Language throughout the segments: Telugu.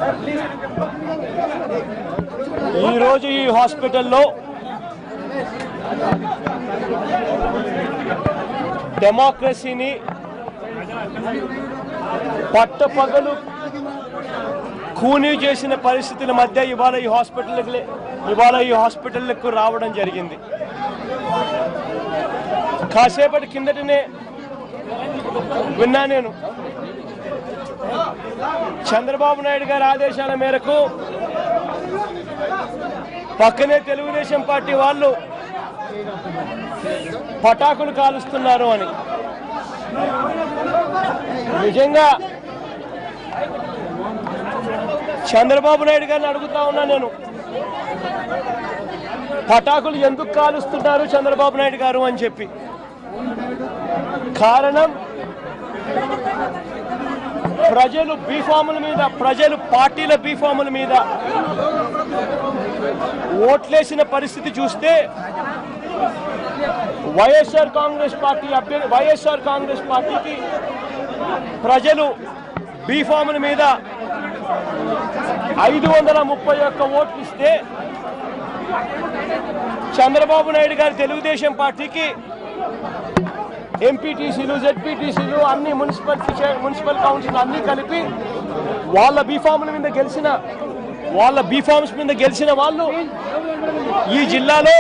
ఈరోజు ఈ హాస్పిటల్లో డెమోక్రసీని పట్టపగలు కూనీ చేసిన పరిస్థితుల మధ్య ఇవాళ ఈ హాస్పిటల్కి ఇవాళ ఈ హాస్పిటల్కు రావడం జరిగింది కాసేపటి కిందటనే విన్నా నేను చంద్రబాబు నాయుడు గారి ఆదేశాల మేరకు పక్కనే తెలుగుదేశం పార్టీ వాళ్ళు పటాకులు కాలుస్తున్నారు అని నిజంగా చంద్రబాబు నాయుడు గారిని అడుగుతా ఉన్నా నేను పటాకులు ఎందుకు కాలుస్తున్నారు చంద్రబాబు నాయుడు గారు అని చెప్పి కారణం ప్రజలు బీఫాముల మీద ప్రజలు పార్టీల బీఫాముల మీద ఓట్లేసిన పరిస్థితి చూస్తే వైఎస్ఆర్ కాంగ్రెస్ పార్టీ అభ్యర్థి వైఎస్ఆర్ కాంగ్రెస్ పార్టీకి ప్రజలు బీఫాముల మీద ఐదు వందల ముప్పై ఒక్క ఓట్లు ఇస్తే చంద్రబాబు నాయుడు గారి తెలుగుదేశం పార్టీకి ఎంపీటీసీలు జెడ్పీటీసీలు అన్ని మున్సిపల్ మున్సిపల్ కౌన్సిల్ అన్ని కలిపి వాళ్ళ బీఫాముల మీద గెలిచిన వాళ్ళ బీఫామ్స్ మీద గెలిచిన వాళ్ళు ఈ జిల్లాలో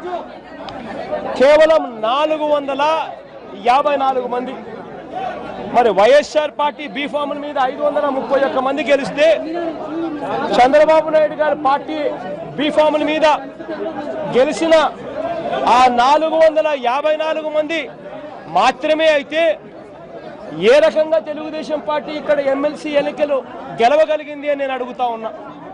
కేవలం నాలుగు వందల యాభై నాలుగు మంది మరి వైఎస్ఆర్ పార్టీ బీఫాముల మీద ఐదు వందల ముప్పై ఒక్క మంది గెలిస్తే చంద్రబాబు నాయుడు గారి పార్టీ బీఫాముల మీద గెలిచిన ఆ నాలుగు వందల యాభై నాలుగు మంది మాత్రమే అయితే ఏ రకంగా తెలుగుదేశం పార్టీ ఇక్కడ ఎమ్మెల్సీ ఎన్నికలు గెలవగలిగింది అని నేను అడుగుతా ఉన్నా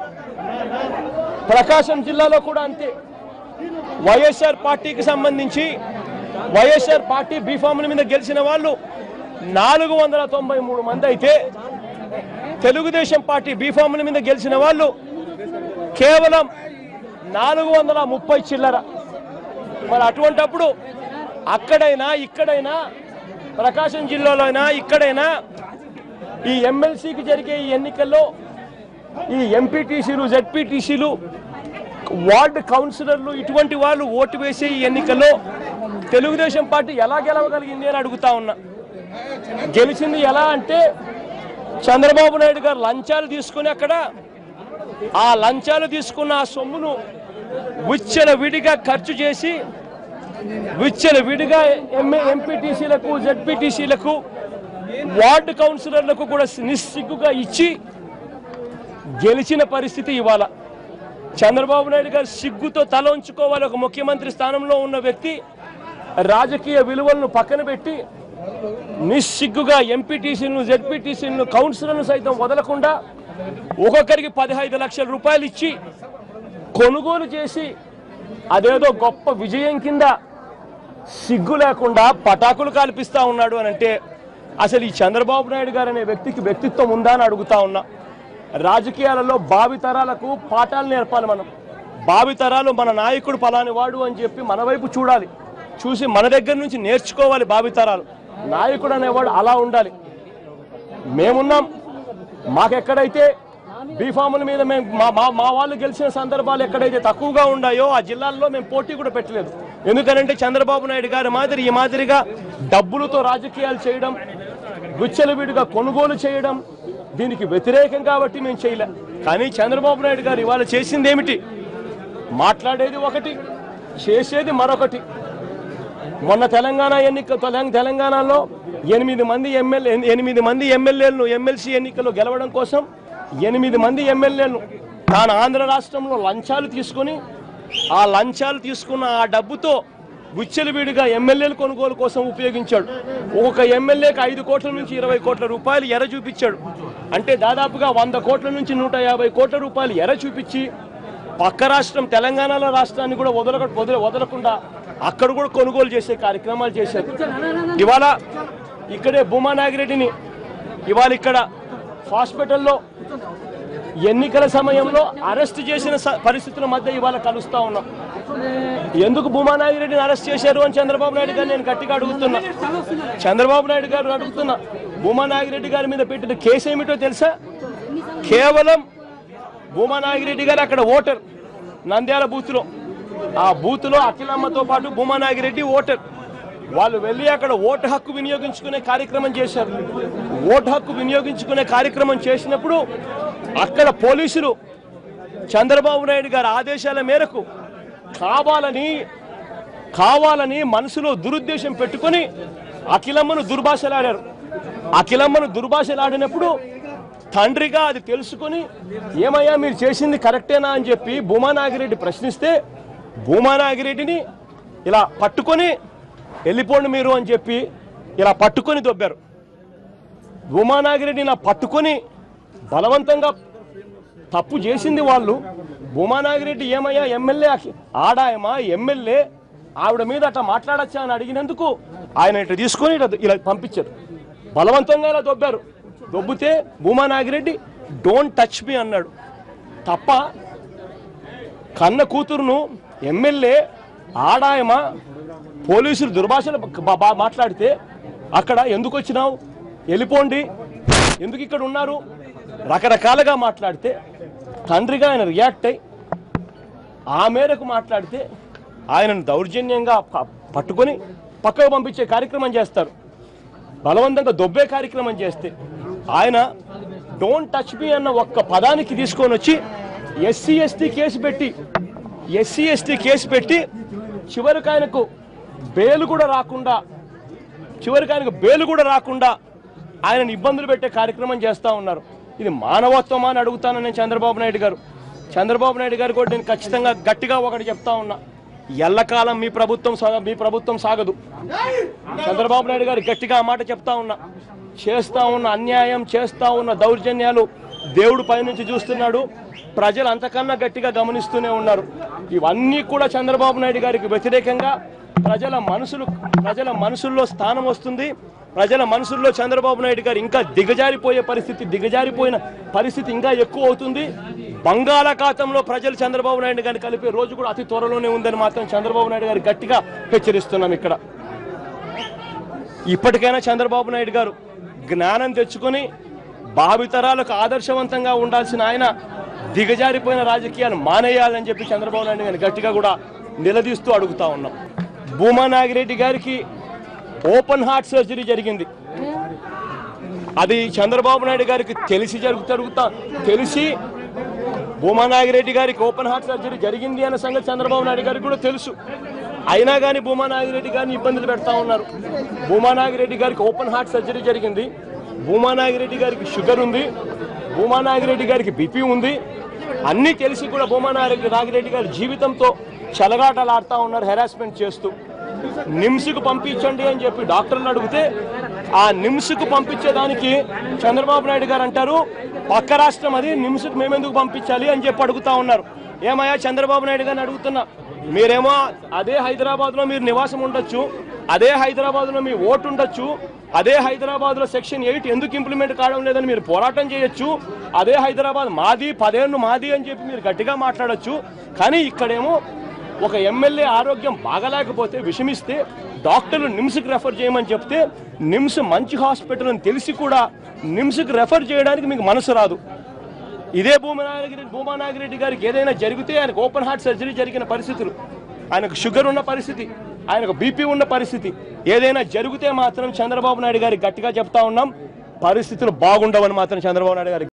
ప్రకాశం జిల్లాలో కూడా అంతే వైఎస్ఆర్ పార్టీకి సంబంధించి వైఎస్ఆర్ పార్టీ బీఫాముల మీద గెలిచిన వాళ్ళు నాలుగు వందల తొంభై మూడు మంది అయితే తెలుగుదేశం పార్టీ బీఫాముల మీద గెలిచిన వాళ్ళు కేవలం నాలుగు వందల ముప్పై చిల్లర మరి అటువంటప్పుడు అక్కడైనా ఇక్కడైనా ప్రకాశం జిల్లాలో అయినా ఇక్కడైనా ఈ ఎమ్మెల్సీకి జరిగే ఈ ఎన్నికల్లో ఈ ఎంపీటీసీలు జెడ్పీటీసీలు వార్డు కౌన్సిలర్లు ఇటువంటి వాళ్ళు ఓటు వేసే ఈ ఎన్నికల్లో తెలుగుదేశం పార్టీ ఎలా గెలవగలిగింది అని అడుగుతా ఉన్నా గెలిచింది ఎలా అంటే చంద్రబాబు నాయుడు గారు లంచాలు తీసుకుని అక్కడ ఆ లంచాలు తీసుకున్న ఆ సొమ్మును విచ్చల విడిగా ఖర్చు చేసి విచ్చల విడిగా ఎంఏ ఎంపీటీసీలకు జెడ్పీటీసీలకు వార్డు కౌన్సిలర్లకు కూడా నిస్సిగ్గుగా ఇచ్చి గెలిచిన పరిస్థితి ఇవాళ చంద్రబాబు నాయుడు గారు సిగ్గుతో తల ఉంచుకోవాలి ఒక ముఖ్యమంత్రి స్థానంలో ఉన్న వ్యక్తి రాజకీయ విలువలను పక్కన పెట్టి నిస్సిగ్గుగా ఎంపీటీసీలను జెడ్పీటీసీలను కౌన్సిలర్ను సైతం వదలకుండా ఒక్కొక్కరికి పదిహైదు లక్షల రూపాయలు ఇచ్చి కొనుగోలు చేసి అదేదో గొప్ప విజయం కింద సిగ్గు లేకుండా పటాకులు కల్పిస్తా ఉన్నాడు అని అంటే అసలు ఈ చంద్రబాబు నాయుడు గారు అనే వ్యక్తికి వ్యక్తిత్వం ఉందా అని అడుగుతా ఉన్నా రాజకీయాలలో భావితరాలకు పాఠాలు నేర్పాలి మనం భావితరాలు మన నాయకుడు పలాని వాడు అని చెప్పి మన వైపు చూడాలి చూసి మన దగ్గర నుంచి నేర్చుకోవాలి భావితరాలు నాయకుడు అనేవాడు అలా ఉండాలి మేమున్నాం మాకెక్కడైతే బీఫాముల మీద మేము మా మా మా వాళ్ళు గెలిచిన సందర్భాలు ఎక్కడైతే తక్కువగా ఉన్నాయో ఆ జిల్లాల్లో మేము పోటీ కూడా పెట్టలేదు ఎందుకనంటే చంద్రబాబు నాయుడు గారి మాదిరి ఈ మాదిరిగా డబ్బులతో రాజకీయాలు చేయడం విచ్చలవిడిగా కొనుగోలు చేయడం దీనికి వ్యతిరేకం కాబట్టి మేము చేయలే కానీ చంద్రబాబు నాయుడు గారు ఇవాళ చేసింది ఏమిటి మాట్లాడేది ఒకటి చేసేది మరొకటి మొన్న తెలంగాణ ఎన్నిక తెలం- తెలంగాణలో ఎనిమిది మంది ఎమ్మెల్యే ఎనిమిది మంది ఎమ్మెల్యేలను ఎమ్మెల్సీ ఎన్నికల్లో గెలవడం కోసం ఎనిమిది మంది ఎమ్మెల్యేలను తాను ఆంధ్ర రాష్ట్రంలో లంచాలు తీసుకొని ఆ లంచాలు తీసుకున్న ఆ డబ్బుతో విచ్చలవిడిగా ఎమ్మెల్యేల కొనుగోలు కోసం ఉపయోగించాడు ఒక్కొక్క ఎమ్మెల్యేకి ఐదు కోట్ల నుంచి ఇరవై కోట్ల రూపాయలు ఎర చూపించాడు అంటే దాదాపుగా వంద కోట్ల నుంచి నూట యాభై కోట్ల రూపాయలు ఎర చూపించి పక్క రాష్ట్రం తెలంగాణలో రాష్ట్రాన్ని కూడా వదలక వదల వదలకుండా అక్కడ కూడా కొనుగోలు చేసే కార్యక్రమాలు చేశారు ఇవాళ ఇక్కడే భూమా నాగిరెడ్డిని ఇవాళ ఇక్కడ హాస్పిటల్లో ఎన్నికల సమయంలో అరెస్ట్ చేసిన స- పరిస్థితుల మధ్య ఇవాళ కలుస్తా ఉన్నాం ఎందుకు భూమా నాగిరెడ్డిని అరెస్ట్ చేశారు అని చంద్రబాబు నాయుడు గారు నేను గట్టిగా అడుగుతున్నా చంద్రబాబు నాయుడు గారు అడుగుతున్నా భూమా నాగిరెడ్డి గారి మీద పెట్టిన కేసు ఏమిటో తెలుసా కేవలం భూమా నాగిరెడ్డి గారు అక్కడ ఓటర్ నంద్యాల బూత్లో ఆ బూత్లో అఖిలమ్మతో పాటు భూమా నాగిరెడ్డి ఓటర్ వాళ్ళు వెళ్ళి అక్కడ ఓటు హక్కు వినియోగించుకునే కార్యక్రమం చేశారు ఓటు హక్కు వినియోగించుకునే కార్యక్రమం చేసినప్పుడు అక్కడ పోలీసులు చంద్రబాబు నాయుడు గారి ఆదేశాల మేరకు కావాలని కావాలని మనసులో దురుద్దేశం పెట్టుకొని అఖిలమ్మను దుర్భాషలాడారు అఖిలమ్మను దుర్భాషలాడినప్పుడు తండ్రిగా అది తెలుసుకొని ఏమయ్యా మీరు చేసింది కరెక్టేనా అని చెప్పి భూమా నాగిరెడ్డి ప్రశ్నిస్తే భూమా నాగిరెడ్డిని ఇలా పట్టుకొని వెళ్ళిపోండి మీరు అని చెప్పి ఇలా పట్టుకొని దొబ్బారు భూమా నాగిరెడ్డిని ఇలా పట్టుకొని బలవంతంగా తప్పు చేసింది వాళ్ళు భూమానాగిరెడ్డి ఏమయ్యా ఎమ్మెల్యే ఆడాయమా ఎమ్మెల్యే ఆవిడ మీద అట్లా మాట్లాడచ్చా అని అడిగినందుకు ఆయన ఇట్లా తీసుకొని ఇట్లా ఇలా పంపించారు బలవంతంగా ఇలా దొబ్బారు దొబ్బితే భూమానాగిరెడ్డి డోంట్ టచ్ మీ అన్నాడు తప్ప కన్న కూతురును ఎమ్మెల్యే ఆడాయమా పోలీసులు దుర్భాషలు బ- బా- మాట్లాడితే అక్కడ ఎందుకు వచ్చినావు వెళ్ళిపోండి ఎందుకు ఇక్కడ ఉన్నారు రకరకాలుగా మాట్లాడితే తండ్రిగా ఆయన రియాక్ట్ అయ్యి ఆ మేరకు మాట్లాడితే ఆయనను దౌర్జన్యంగా ప- పట్టుకొని పక్కకు పంపించే కార్యక్రమం చేస్తారు బలవంతంగా దొబ్బే కార్యక్రమం చేస్తే ఆయన డోంట్ టచ్ మీ అన్న ఒక్క పదానికి తీసుకొని వచ్చి ఎస్సీ ఎస్టీ కేసు పెట్టి ఎస్సీ ఎస్టీ కేసు పెట్టి చివరికి ఆయనకు బెయిల్ కూడా రాకుండా చివరికి ఆయనకు బెయిల్ కూడా రాకుండా ఆయనను ఇబ్బందులు పెట్టే కార్యక్రమం చేస్తూ ఉన్నారు ఇది మానవత్వమా అని అడుగుతాను నేను చంద్రబాబు నాయుడు గారు చంద్రబాబు నాయుడు గారు కూడా నేను ఖచ్చితంగా గట్టిగా ఒకటి చెప్తా ఉన్నా ఎల్లకాలం మీ ప్రభుత్వం సాగ మీ ప్రభుత్వం సాగదు చంద్రబాబు నాయుడు గారు గట్టిగా ఆ మాట చెప్తా ఉన్నా చేస్తా ఉన్న అన్యాయం చేస్తా ఉన్న దౌర్జన్యాలు దేవుడు పైనుంచి చూస్తున్నాడు ప్రజలు అంతకన్నా గట్టిగా గమనిస్తూనే ఉన్నారు ఇవన్నీ కూడా చంద్రబాబు నాయుడు గారికి వ్యతిరేకంగా ప్రజల మనసులు ప్రజల మనసుల్లో స్థానం వస్తుంది ప్రజల మనసుల్లో చంద్రబాబు నాయుడు గారు ఇంకా దిగజారిపోయే పరిస్థితి దిగజారిపోయిన పరిస్థితి ఇంకా ఎక్కువ అవుతుంది బంగాళాఖాతంలో ప్రజలు చంద్రబాబు నాయుడు గారిని కలిపే రోజు కూడా అతి త్వరలోనే ఉందని మాత్రం చంద్రబాబు నాయుడు గారు గట్టిగా హెచ్చరిస్తున్నాం ఇక్కడ ఇప్పటికైనా చంద్రబాబు నాయుడు గారు జ్ఞానం తెచ్చుకొని భావితరాలకు ఆదర్శవంతంగా ఉండాల్సిన ఆయన దిగజారిపోయిన రాజకీయాలు మానేయాలని చెప్పి చంద్రబాబు నాయుడు గారిని గట్టిగా కూడా నిలదీస్తూ అడుగుతా ఉన్నాం భూమా నాగిరెడ్డి గారికి ఓపెన్ హార్ట్ సర్జరీ జరిగింది అది చంద్రబాబు నాయుడు గారికి తెలిసి జరుగు జరుగుతా తెలిసి భూమా నాగిరెడ్డి గారికి ఓపెన్ హార్ట్ సర్జరీ జరిగింది అన్న సంగతి చంద్రబాబు నాయుడు గారికి కూడా తెలుసు అయినా కానీ భూమా నాగిరెడ్డి గారిని ఇబ్బందులు పెడతా ఉన్నారు భూమా నాగిరెడ్డి గారికి ఓపెన్ హార్ట్ సర్జరీ జరిగింది భూమా నాగిరెడ్డి గారికి షుగర్ ఉంది భూమా నాగిరెడ్డి గారికి బీపీ ఉంది అన్నీ తెలిసి కూడా భూమా నాగిరెడ్డి నాగిరెడ్డి గారి జీవితంతో చెలగాటలాడుతూ ఉన్నారు హెరాస్మెంట్ చేస్తూ నిమ్స్కు పంపించండి అని చెప్పి డాక్టర్లు అడిగితే ఆ నిమ్స్కు పంపించేదానికి చంద్రబాబు నాయుడు గారు అంటారు పక్క రాష్ట్రం అది నిమ్స్కు మేమెందుకు పంపించాలి అని చెప్పి అడుగుతా ఉన్నారు ఏమయ్యా చంద్రబాబు నాయుడు గారిని అడుగుతున్నా మీరేమో అదే హైదరాబాద్లో మీరు నివాసం ఉండొచ్చు అదే హైదరాబాద్లో మీ ఓటు ఉండొచ్చు అదే హైదరాబాద్లో సెక్షన్ ఎయిట్ ఎందుకు ఇంప్లిమెంట్ కావడం లేదని మీరు పోరాటం చేయొచ్చు అదే హైదరాబాద్ మాది పదేళ్ళు మాది అని చెప్పి మీరు గట్టిగా మాట్లాడొచ్చు కానీ ఇక్కడేమో ఒక ఎమ్మెల్యే ఆరోగ్యం బాగలేకపోతే విషమిస్తే డాక్టర్లు నిమ్స్కి రెఫర్ చేయమని చెప్తే నిమ్స్ మంచి హాస్పిటల్ అని తెలిసి కూడా నిమ్స్కి రెఫర్ చేయడానికి మీకు మనసు రాదు ఇదే భూమనాగిరెడ్డి భూమానాగిరెడ్డి గారికి ఏదైనా జరిగితే ఆయనకు ఓపెన్ హార్ట్ సర్జరీ జరిగిన పరిస్థితులు ఆయనకు షుగర్ ఉన్న పరిస్థితి ఆయనకు బీపీ ఉన్న పరిస్థితి ఏదైనా జరిగితే మాత్రం చంద్రబాబు నాయుడు గారికి గట్టిగా చెప్తా ఉన్నాం పరిస్థితులు బాగుండవని మాత్రం చంద్రబాబు నాయుడు గారికి